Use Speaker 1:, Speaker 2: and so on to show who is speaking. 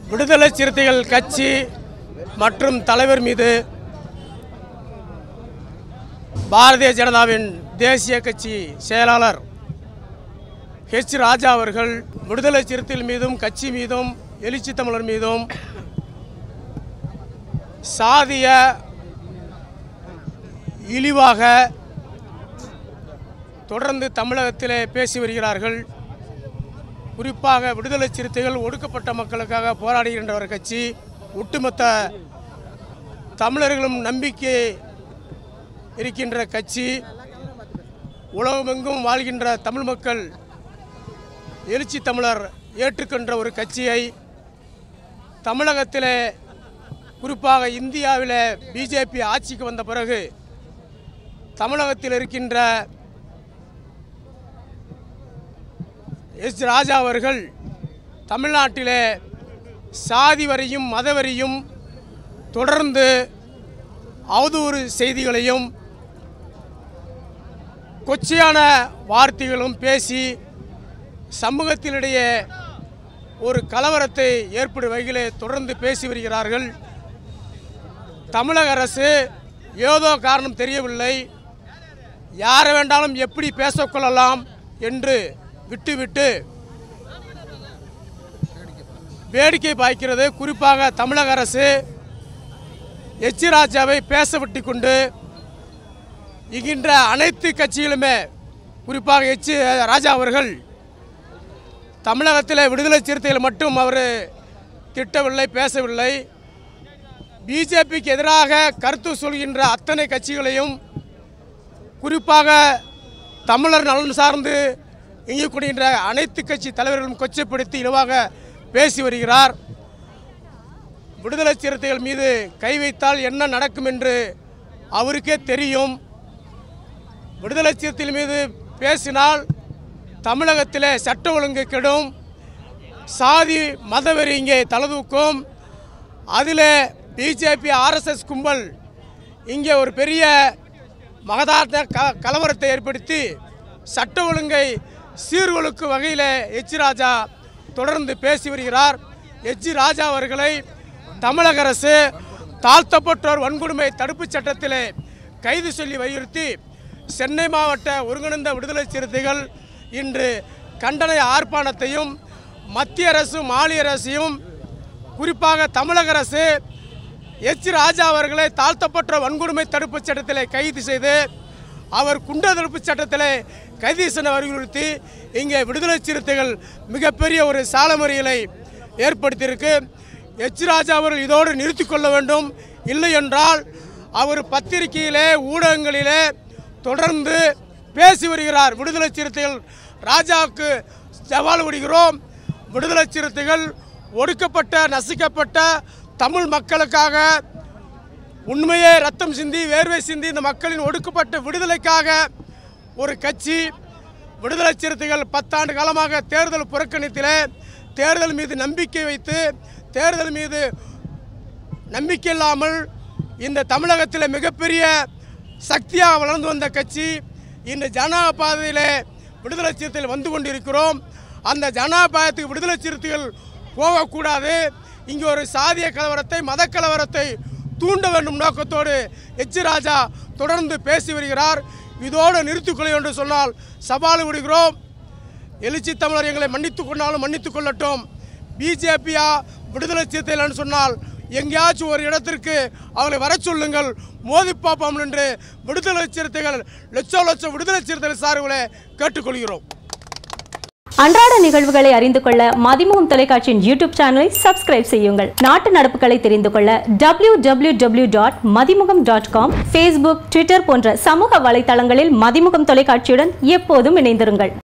Speaker 1: விடுதலை சிறுத்தைகள் கட்சி மற்றும் தலைவர் மீது பாரதிய ஜனதாவின் தேசிய கட்சி செயலாளர் ஹெச் ராஜா அவர்கள் விடுதலை சிறுத்தைகள் மீதும் கட்சி மீதும் எழுச்சி தமிழர் மீதும் சாதிய இழிவாக தொடர்ந்து தமிழகத்திலே பேசி வருகிறார்கள் குறிப்பாக விடுதலை சிறுத்தைகள் ஒடுக்கப்பட்ட மக்களுக்காக போராடுகின்ற ஒரு கட்சி ஒட்டுமொத்த தமிழர்களும் நம்பிக்கை இருக்கின்ற கட்சி உலகமெங்கும் வாழ்கின்ற தமிழ் மக்கள் எழுச்சி தமிழர் ஏற்றுக்கின்ற ஒரு கட்சியை தமிழகத்திலே குறிப்பாக இந்தியாவில் பிஜேபி ஆட்சிக்கு வந்த பிறகு தமிழகத்தில் இருக்கின்ற எஸ் ராஜா அவர்கள் தமிழ்நாட்டிலே சாதி வரியும் மதவரியும் தொடர்ந்து அவதூறு செய்திகளையும் கொச்சையான வார்த்தைகளும் பேசி சமூகத்தினிடையே ஒரு கலவரத்தை ஏற்படும் வகையிலே தொடர்ந்து பேசி வருகிறார்கள் தமிழக அரசு ஏதோ காரணம் தெரியவில்லை யாரை வேண்டாலும் எப்படி பேசக்கொள்ளலாம் என்று விட்டுவிட்டு வேடிக்கை பாய்க்கிறது குறிப்பாக தமிழக அரசு எச் ராஜாவை பேச விட்டு கொண்டு இங்கின்ற அனைத்து கட்சிகளுமே குறிப்பாக எச் ராஜா அவர்கள் தமிழகத்தில் விடுதலை சிறுத்தைகள் மட்டும் அவர் திட்டவில்லை பேசவில்லை பிஜேபிக்கு எதிராக கருத்து சொல்கின்ற அத்தனை கட்சிகளையும் குறிப்பாக தமிழர் நலன் சார்ந்து இயங்கப்படுகின்ற அனைத்து கட்சி தலைவர்களும் கொச்சைப்படுத்தி இழிவாக பேசி வருகிறார் விடுதலை சிறுத்தைகள் மீது கை வைத்தால் என்ன நடக்கும் என்று அவருக்கே தெரியும் விடுதலை சிறுத்தைகள் மீது பேசினால் தமிழகத்திலே சட்ட ஒழுங்கு கெடும் சாதி மதவெறி இங்கே தலதூக்கும் அதில் பிஜேபி ஆர்எஸ்எஸ் கும்பல் இங்கே ஒரு பெரிய மகதார்த்த க கலவரத்தை ஏற்படுத்தி சட்ட ஒழுங்கை சீர்குலைக்கு வகையில் எச் ராஜா தொடர்ந்து பேசி வருகிறார் எச் ராஜா அவர்களை தமிழக அரசு தாழ்த்தப்பட்டோர் வன்கொடுமை தடுப்புச் சட்டத்திலே கைது சொல்லி வலியுறுத்தி சென்னை மாவட்ட ஒருங்கிணைந்த விடுதலை சிறுத்தைகள் இன்று கண்டன ஆர்ப்பாட்டத்தையும் மத்திய அரசு மாநில அரசையும் குறிப்பாக தமிழக அரசு எச் ராஜா அவர்களை தாழ்த்தப்பட்ட வன்கொடுமை தடுப்புச் சட்டத்திலே கைது செய்து அவர் குண்ட தடுப்புச் சட்டத்திலே கைது செய்ய வலியுறுத்தி இங்கே விடுதலை சிறுத்தைகள் மிகப்பெரிய ஒரு சாலமறியலை ஏற்படுத்தியிருக்கு எச் ராஜா அவர்கள் இதோடு நிறுத்திக் கொள்ள வேண்டும் இல்லை என்றால் அவர் பத்திரிகையிலே ஊடகங்களிலே தொடர்ந்து பேசி வருகிறார் விடுதலை சிறுத்தைகள் ராஜாவுக்கு சவால் விடுகிறோம் விடுதலை சிறுத்தைகள் ஒடுக்கப்பட்ட நசுக்கப்பட்ட தமிழ் மக்களுக்காக உண்மையே ரத்தம் சிந்தி வேர்வை சிந்தி இந்த மக்களின் ஒடுக்கப்பட்ட விடுதலைக்காக ஒரு கட்சி விடுதலை சிறுத்தைகள் பத்தாண்டு காலமாக தேர்தல் புறக்கணித்திலே தேர்தல் மீது நம்பிக்கை வைத்து தேர்தல் மீது நம்பிக்கை இல்லாமல் இந்த தமிழகத்தில் மிகப்பெரிய சக்தியாக வளர்ந்து வந்த கட்சி இந்த ஜனநாயக பாதையிலே விடுதலை சிறுத்தைகள் வந்து கொண்டிருக்கிறோம் அந்த ஜனநாயக பாதத்துக்கு விடுதலை சிறுத்தைகள் போகக்கூடாது இங்கே ஒரு சாதிய கலவரத்தை மத கலவரத்தை தூண்ட வேண்டும் நோக்கத்தோடு எச் ராஜா தொடர்ந்து பேசி வருகிறார் இதோடு நிறுத்திக்கொள்ள என்று சொன்னால் சவால் விடுகிறோம் எழுச்சி தமிழர் எங்களை மன்னித்துக் கொண்டாலும் மன்னித்துக் கொள்ளட்டும் பிஜேபியா விடுதலை சிறுத்தைகள்னு சொன்னால் எங்கேயாச்சும் ஒரு இடத்திற்கு அவங்களை வர சொல்லுங்கள் மோதி பார்ப்போம் என்று விடுதலை சிறுத்தைகள் லட்சம் லட்சம் விடுதலை சிறுத்தைகள் சார்பில் கேட்டுக்கொள்கிறோம்
Speaker 2: அன்றாட நிகழ்வுகளை அறிந்து கொள்ள மதிமுகம் தொலைக்காட்சியின் யூடியூப் சேனலை சப்ஸ்கிரைப் செய்யுங்கள் நாட்டு நடப்புகளை தெரிந்து கொள்ள W W W dot Mathimugam dot com Facebook Twitter போன்ற சமூக வலைத்தளங்களில் மதிமுகம் தொலைக்காட்சியுடன் எப்போதும் இணைந்திருங்கள்